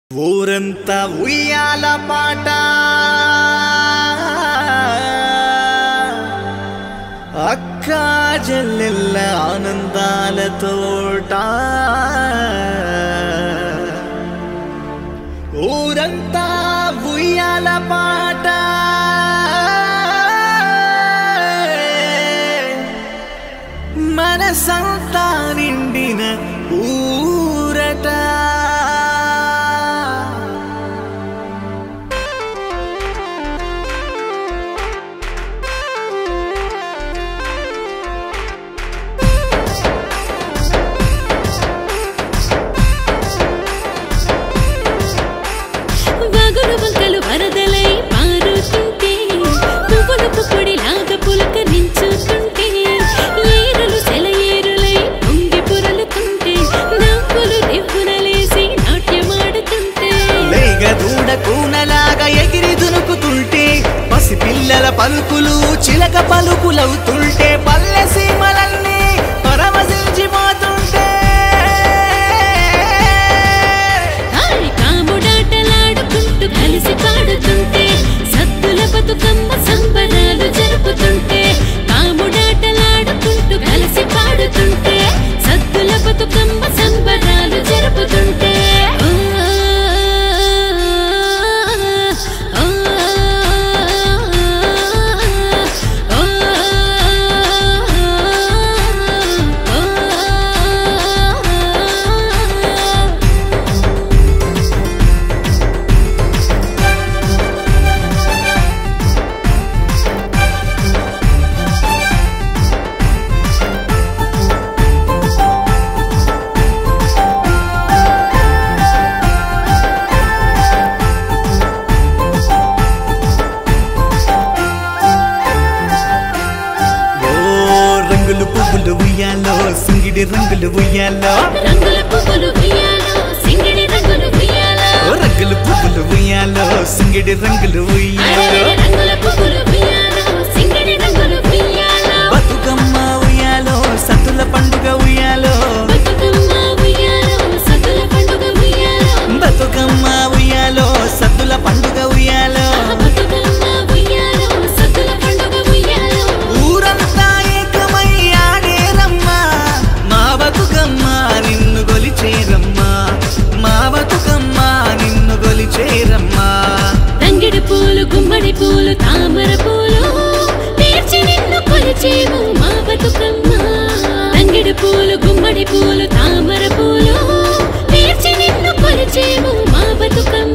ఊరంతా ఉయ్యాల పాట అక్క జల్లెల్ల ఆనందాల తోట ఊరంతా ఉయ్యాల పాట మనసంతా నిండిన ఊరట వాగులు వంకలు వరదలై పారుతుంటే పువ్వులు పుప్పొడిలాగా పులకరించుతుంటే ఏరులు సెలయేరులై పొంగి పొరలుతుంటే నవ్వులు దివ్వునలేసి నాట్యమాడుతుంటే లేగ దూడ కూనలాగా ఎగిరి దునుకుతుంటే పసి పిల్లల పలుకులు చిలక పలుకులవుతుంటే పల్లె సీమలన్నీ పరవశించిపోతుంటే హాయ్ కాముడాటలాడుకుంటూ కలిసి పాడుతుంటే సత్తుల బతుకమ్మ సంబరాలు జరుపుతుంటే కాముడాటలాడుకుంటూ కలిసి పాడుతుంటే సత్తుల బతుకమ్మ సంబరాలు జరుపుతుంటే ఓ, ఓ, ఓ, ఓ, ఓ. ఓ రంగులు పువ్వులు ఉయ్యాలో సింగిడి రంగులు ఉయ్యాలో రంగుల పువ్వులు ఉయ్యాలో సింగిడి రంగులు ఉయ్యాలో ఓ రంగులు పువ్వులు ఉయ్యాలో సింగిడి రంగులు ఉయ్యాలో అరే రంగుల పువ్వులు ఉయ్యాలో సింగిడి రంగులు ఉయ్యాలో బతుకమ్మ ఉయ్యాలో సతుల పండుగ ఉయ్యాలో బతుకమ్మ ఉయ్యాలో సతుల పండుగ ఉయ్యాలో బతుకమ్మ ఉయ్యాలో సతుల పండుగ ఉయ్యాలో బతుకమ్మ ఉయ్యాలో సతుల పండుగ ఉయ్యాలో ఊరంతా ఏకమై ఆడేరమ్మా మా బతుకమ్మ నిన్ను గొలిచేరమ్మా మా బతుకమ్మ నిన్ను గొలిచేరమ్మా తంగిడి పూలు గుమ్మడి పూలు తామర పూలు పేర్చి నిన్ను కొలిచేవు మా బతుకమ్మ తంగిడి పూలు గుమ్మడి పూలు తామర పూలు పేర్చి నిన్ను కొలిచేవు మా బతుకమ్మ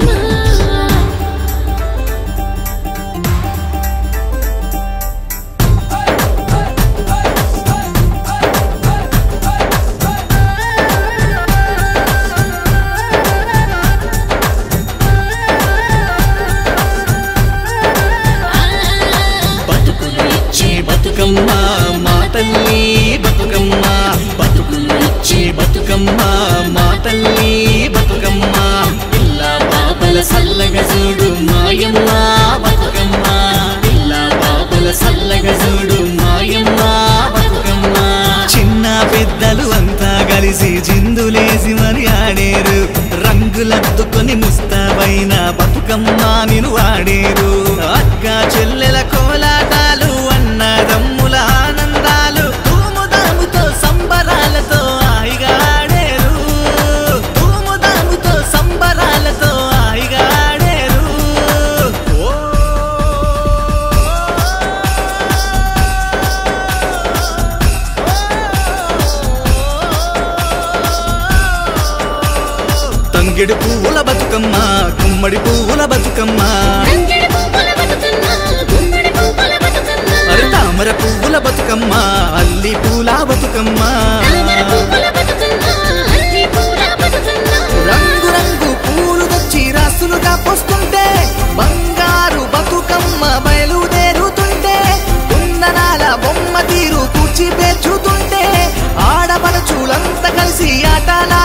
బతుకులు ఇచ్చే బతుకమ్మ మా తల్లి బతుకమ్మ బతుకులు ఇచ్చే బతుకమ్మ మా తల్లి బతుకమ్మ పిల్ల బాబల సల్లగ చూడు మాయమ్మ బతుకమ్మ పిల్ల బాబల సల్లగ చూడు మాయమ్మ బతుకమ్మ చిన్న పెద్దలు అంతా కలిసి జిందులేసి మరి ఆడేరు రంగులద్దుకొని ముస్తాబైన బతుకమ్మ నిను ఆడేరు అక్క చెల్లెల కోలాటాలు అన్నదమ్ముల ఆనందాలు తూముదాముతో సంబరాలతో హాయిగా ఆడేరు తూముదాముతో సంబరాలతో హాయిగా ఆడేరు ఓ తంగెడు పువ్వుల బతుకమ్మ గుమ్మడి పువ్వుల బతుకమ్మ తంగిడి పువ్వుల బతుకమ్మ గుమ్మడి పువ్వుల బతుకమ్మ అరే తామర పువ్వుల బతుకమ్మ అల్లి పూల బతుకమ్మ తామర పువ్వుల బతుకమ్మ అల్లి పూల బతుకమ్మ రంగు రంగు పూలు తెచ్చి రాసులుగా పోస్తుంటే బంగారు బతుకమ్మ బయలుదేరుతుంటే కుందనాల బొమ్మ తీరు కూర్చి పేర్చుతుంటే ఆడపడుచులంతా కలిసి ఆటలా